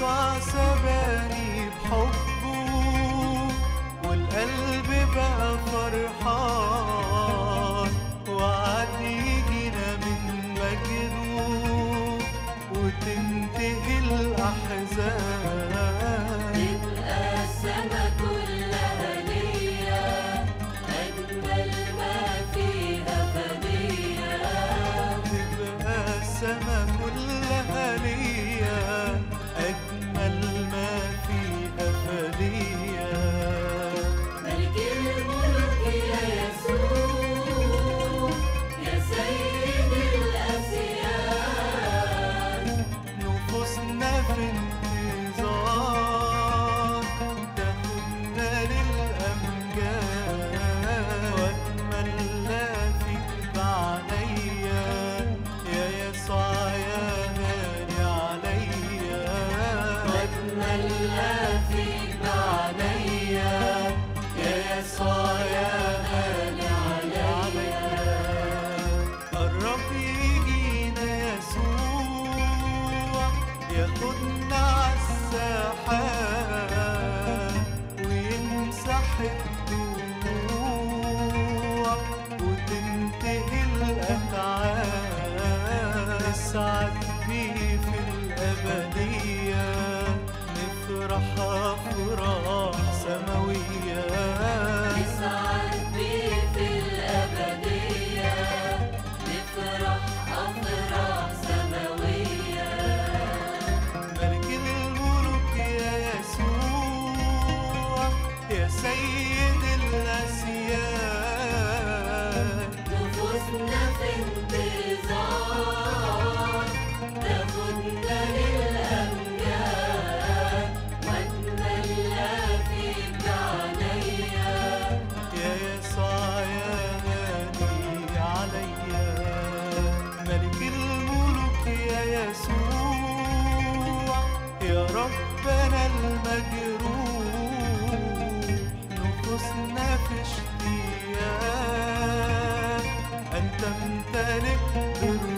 يسوع سباني بحبه والقلب بقى فرحان وعد يجينا من مجده وتنتهي الأحزان تبقى السما كلها ليا أجمل ما فيها فدية تبقى السما كلها ليا أجمل ما فيها فدية ملك الملك يا يسوع يا سيد الأسياد نفوسنا في انتظار تاخدنا للأمجاد وأتملى فيك بعنيا يا يسوع يا غالي عليا واتملى فيك بعنيا يا يسوع يا غالي عليا قرب يجينا يسوع ياخدنا عالساحات ويمسح الدموع وتنتهي الأتعاب نسعد بيه في الأبدية نفرح أفراح سماوية نسعد بيه في الأبدية نفرح أفراح سماوية ملك الملوك يا يسوع يا سيد الأسياد نفوسنا في انتظار تاخدنا للأمجاد واتملى فيك عنيا يا يسوع يا غالي عليا ملك الملوك يا يسوع يا ربنا المجروح نفوسنا في اشتياق أن تمتلك بالروح